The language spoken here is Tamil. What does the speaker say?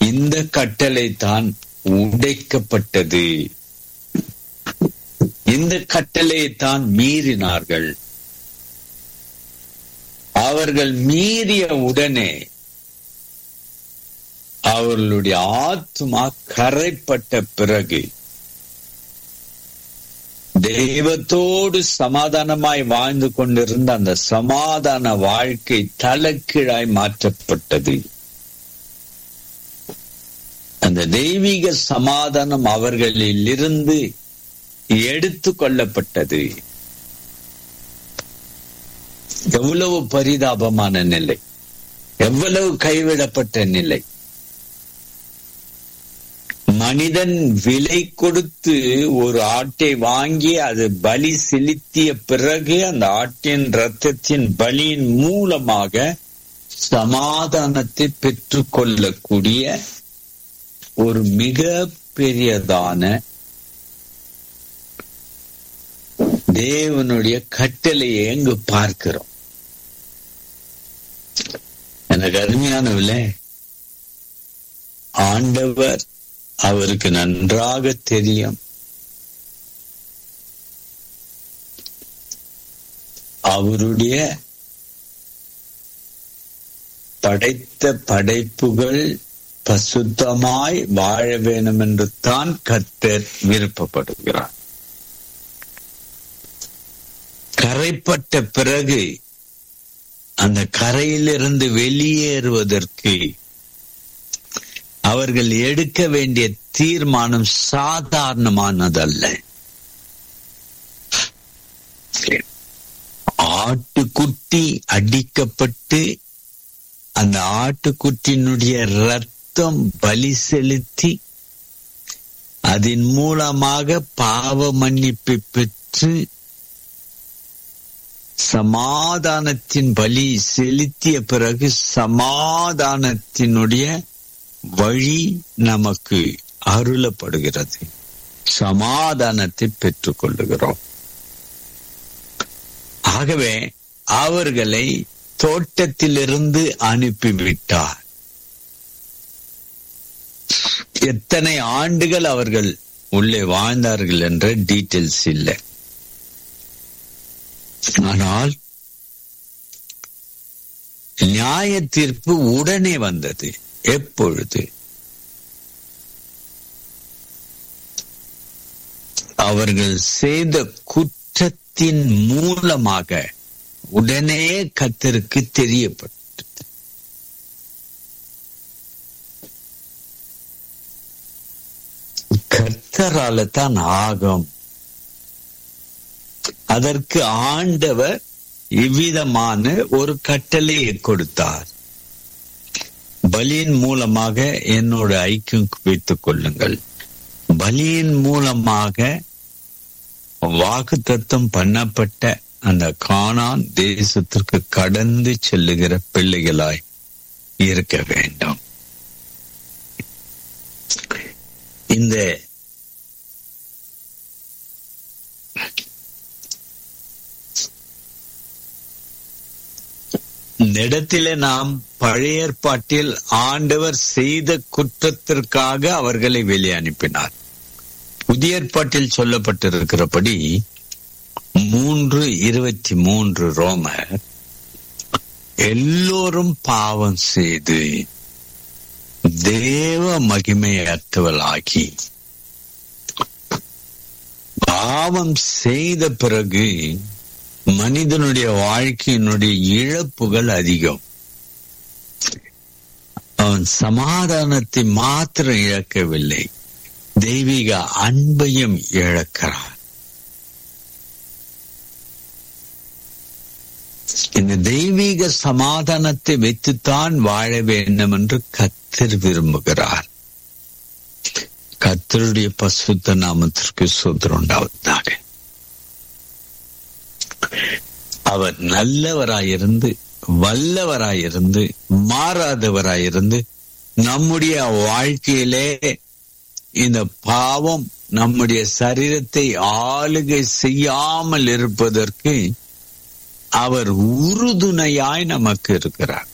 இந்த கட்டளை தான் உடைக்கப்பட்டது இந்த கட்டளையை தான் மீறினார்கள் அவர்கள் மீறிய உடனே அவர்களுடைய ஆத்மா கரைப்பட்ட பிறகு தெய்வத்தோடு சமாதானமாய் வாழ்ந்து கொண்டிருந்த அந்த சமாதான வாழ்க்கை தலைக்கீழாய் மாற்றப்பட்டது அந்த தெய்வீக சமாதானம் அவர்களில் இருந்து எடுத்து கொள்ளப்பட்டது எவ்வளவு பரிதாபமான நிலை எவ்வளவு கைவிடப்பட்ட நிலை மனிதன் விலை கொடுத்து ஒரு ஆட்டை வாங்கி அது பலி செலுத்திய பிறகு அந்த ஆட்டின் ரத்தத்தின் பலியின் மூலமாக சமாதானத்தை பெற்றுக்கொள்ளக்கூடிய ஒரு மிக பெரியதான தேவனுடைய கட்டளையை எங்கு பார்க்கிறோம் எனக்கு அருமையானவில்லை ஆண்டவர் அவருக்கு நன்றாக தெரியும் அவருடைய படைத்த படைப்புகள் பசுத்தமாய் வாழ வேண்டும் என்று தான் கர்த்தர் விருப்பப்படுகிறார் கரைப்பட்ட பிறகு அந்த கரையிலிருந்து வெளியேறுவதற்கு அவர்கள் எடுக்க வேண்டிய தீர்மானம் சாதாரணமானதல்ல ஆட்டுக்குட்டி அடிக்கப்பட்டு அந்த ஆட்டுக்குட்டியினுடைய ரத்தம் பலி செலுத்தி அதன் மூலமாக பாவ மன்னிப்பு பெற்று சமாதானத்தின் பலி செலுத்திய பிறகு சமாதானத்தினுடைய வழி நமக்கு அருளப்படுகிறது சமாதானத்தை பெற்றுக் கொள்ளுகிறோம் ஆகவே அவர்களை தோட்டத்திலிருந்து அனுப்பிவிட்டார் எத்தனை ஆண்டுகள் அவர்கள் உள்ளே வாழ்ந்தார்கள் என்ற டீட்டெயில்ஸ் இல்லை ஆனால் நியாய தீர்ப்பு உடனே வந்தது எப்பொழுது அவர்கள் செய்த குற்றத்தின் மூலமாக உடனே கத்தருக்கு தெரியப்பட்டது கர்த்தரால தான் ஆகும் அதற்கு ஆண்டவர் இவ்விதமான ஒரு கட்டளையை கொடுத்தார் பலியின் மூலமாக என்னோட ஐக்கியம் வைத்துக் கொள்ளுங்கள் பலியின் மூலமாக வாக்கு தத்தம் பண்ணப்பட்ட அந்த காணான் தேசத்திற்கு கடந்து செல்லுகிற பிள்ளைகளாய் இருக்க வேண்டும் இந்த இந்த இடத்திலே நாம் பழைய ஏற்பாட்டில் ஆண்டவர் செய்த குற்றத்திற்காக அவர்களை வெளியே அனுப்பினார் புதிய ஏற்பாட்டில் சொல்லப்பட்டிருக்கிறபடி மூன்று இருபத்தி மூன்று ரோமர் எல்லோரும் பாவம் செய்து தேவ மகிமையற்றவளாகி பாவம் செய்த பிறகு மனிதனுடைய வாழ்க்கையினுடைய இழப்புகள் அதிகம் அவன் சமாதானத்தை மாத்திரம் இழக்கவில்லை தெய்வீக அன்பையும் இழக்கிறான் இந்த தெய்வீக சமாதானத்தை வைத்துத்தான் வாழ வேண்டும் என்று கத்தர் விரும்புகிறார் கத்தருடைய பசுத்த நாமத்திற்கு சுதரம் உண்டாவதாக அவர் நல்லவராயிருந்து வல்லவராயிருந்து மாறாதவராயிருந்து நம்முடைய வாழ்க்கையிலே இந்த பாவம் நம்முடைய சரீரத்தை ஆளுகை செய்யாமல் இருப்பதற்கு அவர் உறுதுணையாய் நமக்கு இருக்கிறார்